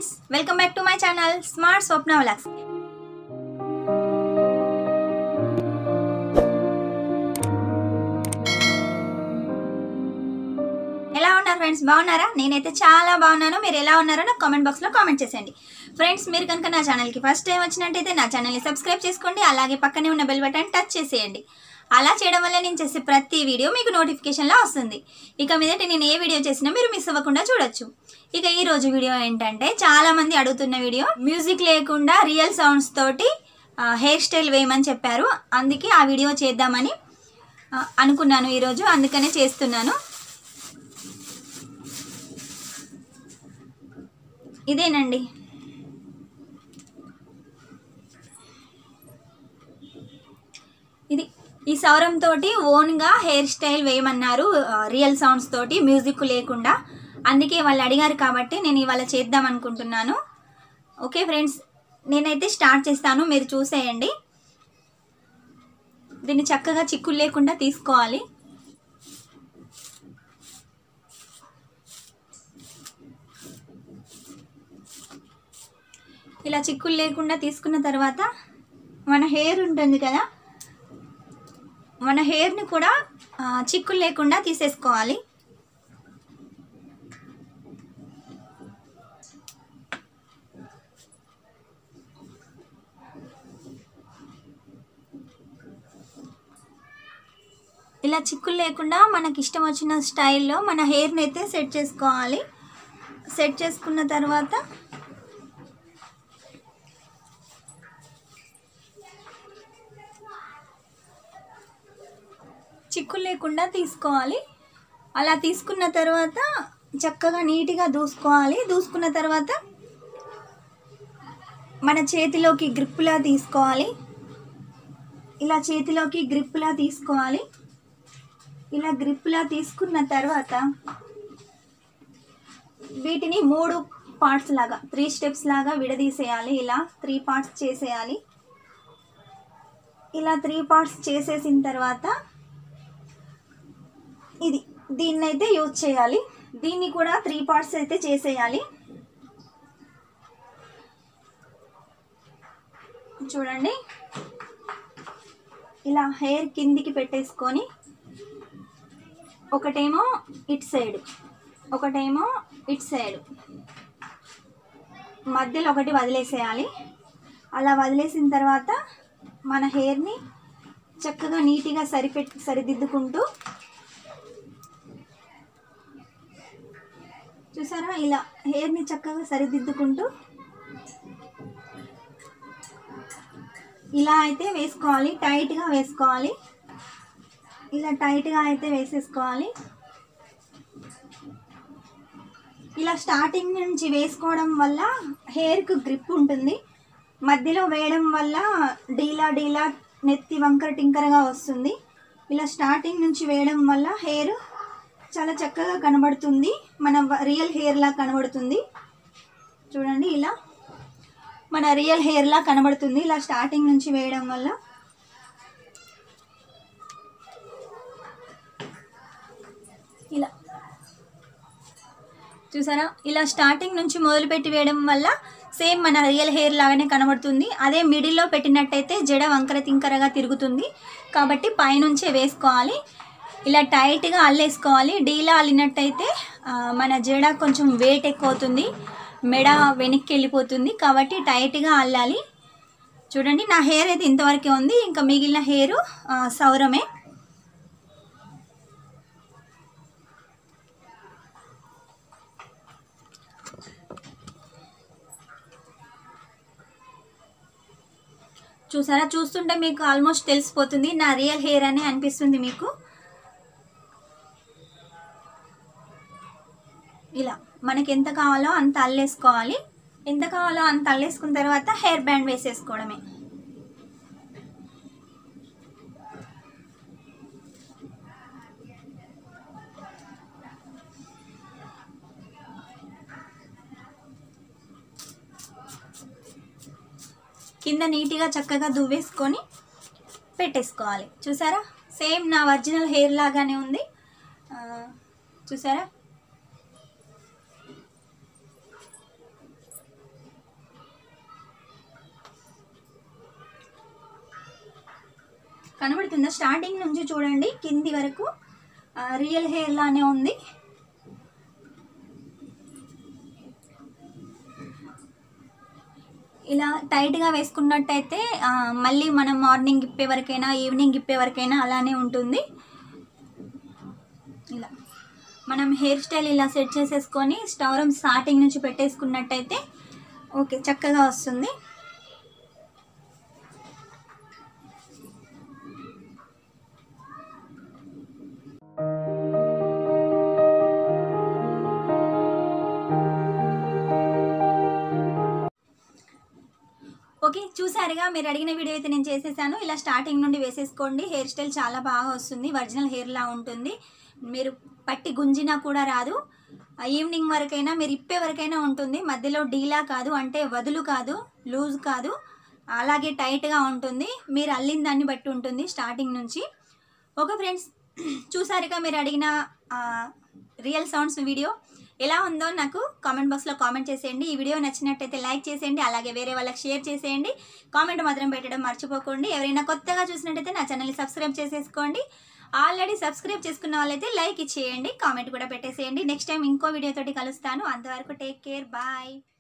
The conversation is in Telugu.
friends welcome back to my channel smart Swapna vlogs ఎలా ఉన్నారు ఫ్రెండ్స్ బాగున్నారా నేనైతే చాలా బాగున్నాను మీరు ఎలా ఉన్నారో నాకు కామెంట్ బాక్స్లో కామెంట్ చేసేయండి ఫ్రెండ్స్ మీరు కనుక నా ఛానల్కి ఫస్ట్ టైం వచ్చినట్టయితే నా ఛానల్ని సబ్స్క్రైబ్ చేసుకోండి అలాగే పక్కనే ఉన్న బెల్ బటన్ టచ్ చేసేయండి అలా చేయడం వల్ల నేను చేసే ప్రతి వీడియో మీకు నోటిఫికేషన్లో వస్తుంది ఇక మీదట నేను ఏ వీడియో చేసినా మీరు మిస్ అవ్వకుండా చూడొచ్చు ఇక ఈ రోజు వీడియో ఏంటంటే చాలా మంది అడుగుతున్న వీడియో మ్యూజిక్ లేకుండా రియల్ సౌండ్స్ తోటి ఆ, హెయిర్ స్టైల్ వేయమని చెప్పారు అందుకే ఆ వీడియో చేద్దామని ఆ, అనుకున్నాను ఈరోజు అందుకనే చేస్తున్నాను ఇదేనండి ఇది ఈ సౌరం తోటి ఓన్గా హెయిర్ స్టైల్ వేయమన్నారు ఆ, రియల్ సౌండ్స్ తోటి మ్యూజిక్ లేకుండా అందుకే వాళ్ళు అడిగారు కాబట్టి నేను ఇవాళ చేద్దాం అనుకుంటున్నాను ఓకే ఫ్రెండ్స్ నేనైతే స్టార్ట్ చేస్తాను మీరు చూసేయండి దీన్ని చక్కగా చిక్కులు లేకుండా తీసుకోవాలి ఇలా చిక్కులు లేకుండా తీసుకున్న తర్వాత మన హెయిర్ ఉంటుంది కదా మన హెయిర్ని కూడా ఆ, చిక్కులు లేకుండా తీసేసుకోవాలి ఇలా చిక్కులు లేకుండా మనకి ఇష్టం వచ్చిన స్టైల్లో మన హెయిర్ని అయితే సెట్ చేసుకోవాలి సెట్ చేసుకున్న తర్వాత చిక్కులు లేకుండా తీసుకోవాలి అలా తీసుకున్న తర్వాత చక్కగా నీట్గా దూసుకోవాలి దూసుకున్న తర్వాత మన చేతిలోకి గ్రిప్పులా తీసుకోవాలి ఇలా చేతిలోకి గ్రిప్పులా తీసుకోవాలి ఇలా గ్రిప్పులా తీసుకున్న తర్వాత వీటిని మూడు పార్ట్స్ లాగా త్రీ స్టెప్స్ లాగా విడదీసేయాలి ఇలా త్రీ పార్ట్స్ చేసేయాలి ఇలా త్రీ పార్ట్స్ చేసేసిన తర్వాత ఇది దీన్ని అయితే యూజ్ చేయాలి దీన్ని కూడా త్రీ పార్ట్స్ అయితే చేసేయాలి చూడండి ఇలా హెయిర్ కిందికి పెట్టేసుకొని ఒకటేమో ఇట్ సైడ్ ఒకటేమో ఇట్ సైడ్ మధ్యలో ఒకటి వదిలేసేయాలి అలా వదిలేసిన తర్వాత మన హెయిర్ని చక్కగా నీట్గా సరిపెట్టి సరిదిద్దుకుంటూ చూసారా ఇలా హెయిర్ని చక్కగా సరిదిద్దుకుంటూ ఇలా అయితే వేసుకోవాలి టైట్గా వేసుకోవాలి ఇలా టైట్గా అయితే వేసేసుకోవాలి ఇలా స్టార్టింగ్ నుంచి వేసుకోవడం వల్ల హెయిర్కు గ్రిప్ ఉంటుంది మధ్యలో వేయడం వల్ల డీలా డీలా నెత్తి వంకర టింకరగా వస్తుంది ఇలా స్టార్టింగ్ నుంచి వేయడం వల్ల హెయిర్ చాలా చక్కగా కనబడుతుంది మన రియల్ హెయిర్ లా కనబడుతుంది చూడండి ఇలా మన రియల్ హెయిర్ లా కనబడుతుంది ఇలా స్టార్టింగ్ నుంచి వేయడం వల్ల ఇలా చూసారా ఇలా స్టార్టింగ్ నుంచి మొదలుపెట్టి వేయడం వల్ల సేమ్ మన రియల్ హెయిర్ లాగానే కనబడుతుంది అదే మిడిల్లో పెట్టినట్టయితే జడ వంకర తింకరగా తిరుగుతుంది కాబట్టి పైనుంచే వేసుకోవాలి ఇలా టైట్గా అల్లేసుకోవాలి డీలా అల్లినట్టయితే ఆ, మన జడ కొంచెం వెయిట్ ఎక్కువ అవుతుంది మెడ వెనక్కి వెళ్ళిపోతుంది కాబట్టి టైట్గా అల్లాలి చూడండి నా హెయిర్ అయితే ఇంతవరకే ఉంది ఇంకా మిగిలిన హెయిర్ సౌరమే చూసారా చూస్తుంటే మీకు ఆల్మోస్ట్ తెలిసిపోతుంది నా రియల్ హెయిర్ అనే అనిపిస్తుంది మీకు ఇలా మనకి ఎంత కావాలో అంత అల్లేసుకోవాలి ఎంత కావాలో అంత అల్లేసుకున్న తర్వాత హెయిర్ బ్యాండ్ వేసేసుకోవడమే కింద నీట్గా చక్కగా దువ్వేసుకొని పెట్టేసుకోవాలి చూసారా సేమ్ నా ఒరిజినల్ హెయిర్ లాగానే ఉంది ఆ, చూసారా కనబడుతుందా స్టార్టింగ్ నుంచి చూడండి కింది వరకు రియల్ హెయిర్ లానే ఉంది ఇలా టైట్గా వేసుకున్నట్టయితే ఆ, మళ్ళీ మనం మార్నింగ్ ఇప్పే వరకైనా ఈవినింగ్ ఇప్పే వరకైనా అలానే ఉంటుంది ఇలా మనం హెయిర్ స్టైల్ ఇలా సెట్ చేసేసుకొని స్టవరం స్టార్టింగ్ నుంచి పెట్టేసుకున్నట్టయితే ఓకే చక్కగా వస్తుంది ఓకే చూసారుగా మీరు అడిగిన వీడియో అయితే నేను చేసేసాను ఇలా స్టార్టింగ్ నుండి వేసేసుకోండి హెయిర్ స్టైల్ చాలా బాగా వస్తుంది ఒరిజినల్ హెయిర్ లా ఉంటుంది మీరు పట్టి గుంజినా కూడా రాదు ఆ ఈవినింగ్ వరకైనా మీరు ఇప్పే వరకైనా ఉంటుంది మధ్యలో డీలా కాదు అంటే వదులు కాదు లూజ్ కాదు అలాగే టైట్గా ఉంటుంది మీరు అల్లిన దాన్ని బట్టి ఉంటుంది స్టార్టింగ్ నుంచి ఓకే ఫ్రెండ్స్ చూసారుగా మీరు అడిగిన రియల్ సౌండ్స్ వీడియో ఎలా ఉందో నాకు కామెంట్ బాక్స్లో కామెంట్ చేసేయండి ఈ వీడియో నచ్చినట్టయితే లైక్ చేసేయండి అలాగే వేరే వాళ్ళకి షేర్ చేసేయండి కామెంట్ మాత్రం పెట్టడం మర్చిపోకండి ఎవరైనా కొత్తగా చూసినట్టయితే నా ఛానల్ని సబ్స్క్రైబ్ చేసేసుకోండి ఆల్రెడీ సబ్స్క్రైబ్ చేసుకున్న వాళ్ళైతే లైక్ ఇచ్చేయండి కామెంట్ కూడా పెట్టేసేయండి నెక్స్ట్ టైం ఇంకో వీడియోతోటి కలుస్తాను అంతవరకు టేక్ కేర్ బాయ్